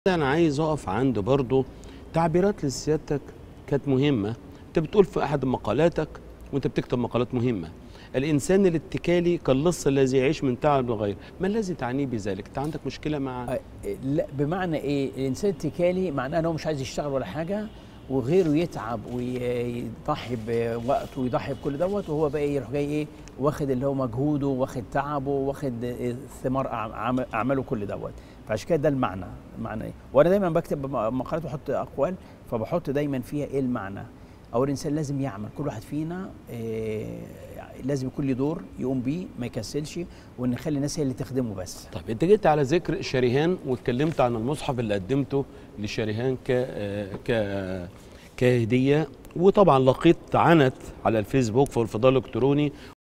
انا عايز اقف عند برضو تعبيرات لسيادتك كانت مهمه انت بتقول في احد مقالاتك وانت بتكتب مقالات مهمه الانسان الاتكالي كاللص الذي يعيش من تعب وغيره ما الذي تعنيه بذلك انت عندك مشكله مع آه، لا بمعنى ايه الانسان الاتكالي معناه ان هو مش عايز يشتغل ولا حاجه وغيره يتعب ويضحي بوقته ويضحي بكل دوت وهو بقى يروح جاي ايه واخد اللي هو مجهوده واخد تعبه واخد ثمار أعم- اعماله كل دوت فعشان كده ده المعنى المعنى ايه وانا دايما بكتب مقالات بحط اقوال فبحط دايما فيها ايه المعنى او الانسان لازم يعمل كل واحد فينا إيه لازم يكون له دور يقوم بيه ما يكسلش وان نخلي الناس هي اللي تخدمه بس طيب انت جيت على ذكر شريهان واتكلمت عن المصحف اللي قدمته لشريهان ك ك كهديه وطبعا لقيت عنت على الفيسبوك في الفضاء الالكتروني